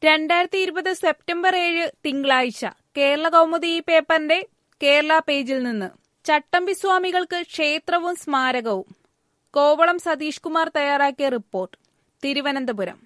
രണ്ടായിരത്തി ഇരുപത് സെപ്റ്റംബർ ഏഴ് തിങ്കളാഴ്ച കേരള കൗമുദി ഈ പേപ്പറിന്റെ കേരള പേജിൽ നിന്ന് ചട്ടമ്പി സ്വാമികൾക്ക് ക്ഷേത്രവും സ്മാരകവും കോവളം സതീഷ് കുമാർ തയ്യാറാക്കിയ റിപ്പോർട്ട് തിരുവനന്തപുരം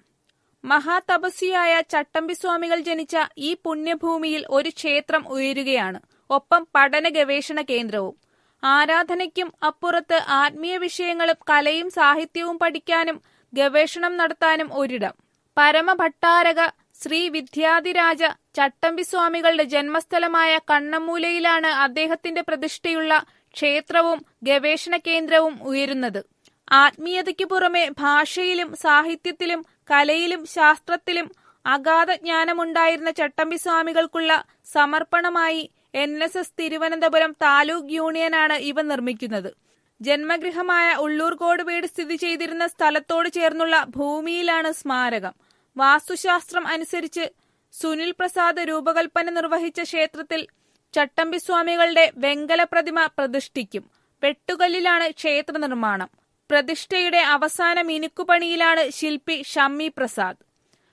മഹാതപസ്വിയായ ചട്ടമ്പി സ്വാമികൾ ജനിച്ച ഈ പുണ്യഭൂമിയിൽ ഒരു ക്ഷേത്രം ഉയരുകയാണ് ഒപ്പം പഠന ഗവേഷണ കേന്ദ്രവും ആരാധനയ്ക്കും അപ്പുറത്ത് ആത്മീയ വിഷയങ്ങളും കലയും സാഹിത്യവും പഠിക്കാനും ഗവേഷണം നടത്താനും ഒരിടം പരമഭട്ടാരക ശ്രീ വിദ്യാധിരാജ ചട്ടമ്പി സ്വാമികളുടെ ജന്മസ്ഥലമായ കണ്ണമൂലയിലാണ് അദ്ദേഹത്തിന്റെ പ്രതിഷ്ഠയുള്ള ക്ഷേത്രവും ഗവേഷണ കേന്ദ്രവും ഉയരുന്നത് ആത്മീയതയ്ക്കു പുറമെ ഭാഷയിലും സാഹിത്യത്തിലും കലയിലും ശാസ്ത്രത്തിലും അഗാധ ജ്ഞാനമുണ്ടായിരുന്ന ചട്ടമ്പി സ്വാമികൾക്കുള്ള സമർപ്പണമായി N S S Thiruvananthapuram taluk യൂണിയനാണ് ഇവ നിർമ്മിക്കുന്നത് ജന്മഗൃഹമായ ഉള്ളൂർകോട് വീട് സ്ഥിതി ചെയ്തിരുന്ന സ്ഥലത്തോട് ചേർന്നുള്ള ഭൂമിയിലാണ് സ്മാരകം വാസ്തുശാസ്ത്രം അനുസരിച്ച് സുനിൽ പ്രസാദ് രൂപകൽപ്പന നിർവഹിച്ച ക്ഷേത്രത്തിൽ ചട്ടമ്പി സ്വാമികളുടെ വെങ്കല പ്രതിമ പ്രതിഷ്ഠിക്കും വെട്ടുകല്ലിലാണ് ക്ഷേത്ര നിർമ്മാണം പ്രതിഷ്ഠയുടെ അവസാന മിനുക്കുപണിയിലാണ് ശില്പി ഷമ്മി പ്രസാദ്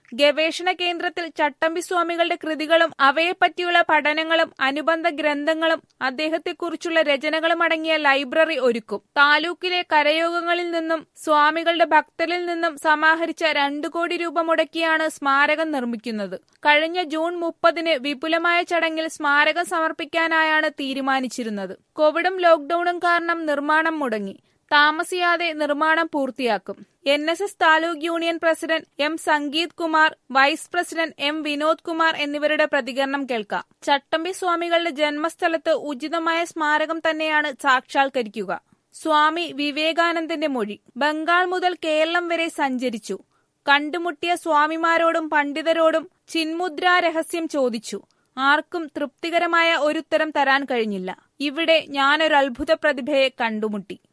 ഗവേഷണ കേന്ദ്രത്തിൽ ചട്ടമ്പി സ്വാമികളുടെ കൃതികളും അവയെപ്പറ്റിയുള്ള പഠനങ്ങളും അനുബന്ധ ഗ്രന്ഥങ്ങളും അദ്ദേഹത്തെക്കുറിച്ചുള്ള രചനകളും അടങ്ങിയ ലൈബ്രറി ഒരുക്കും താലൂക്കിലെ കരയോഗങ്ങളിൽ നിന്നും സ്വാമികളുടെ ഭക്തരിൽ നിന്നും സമാഹരിച്ച രണ്ടു കോടി രൂപ മുടക്കിയാണ് സ്മാരകം നിർമ്മിക്കുന്നത് കഴിഞ്ഞ ജൂൺ മുപ്പതിന് വിപുലമായ ചടങ്ങിൽ സ്മാരകം സമർപ്പിക്കാനായാണ് തീരുമാനിച്ചിരുന്നത് കോവിഡും ലോക്ഡൌണും കാരണം നിർമ്മാണം മുടങ്ങി താമസിയാതെ നിർമ്മാണം പൂർത്തിയാക്കും N S S taluk union president M Sangeeth Kumar vice president M Vinod Kumar എന്നിവരുടെ പ്രതികരണം കേൾക്കാം ചട്ടമ്പി സ്വാമികളുടെ ജന്മസ്ഥലത്ത് ഉചിതമായ സ്മാരകം തന്നെയാണ് സാക്ഷാത്കരിക്കുക സ്വാമി വിവേകാനന്ദന്റെ മൊഴി ബംഗാൾ മുതൽ കേരളം വരെ സഞ്ചരിച്ചു കണ്ടുമുട്ടിയ സ്വാമിമാരോടും പണ്ഡിതരോടും ചിന്മുദ്രാ രഹസ്യം ചോദിച്ചു ആർക്കും തൃപ്തികരമായ ഒരുത്തരം തരാൻ കഴിഞ്ഞില്ല ഇവിടെ ഞാനൊരു അത്ഭുത പ്രതിഭയെ കണ്ടുമുട്ടി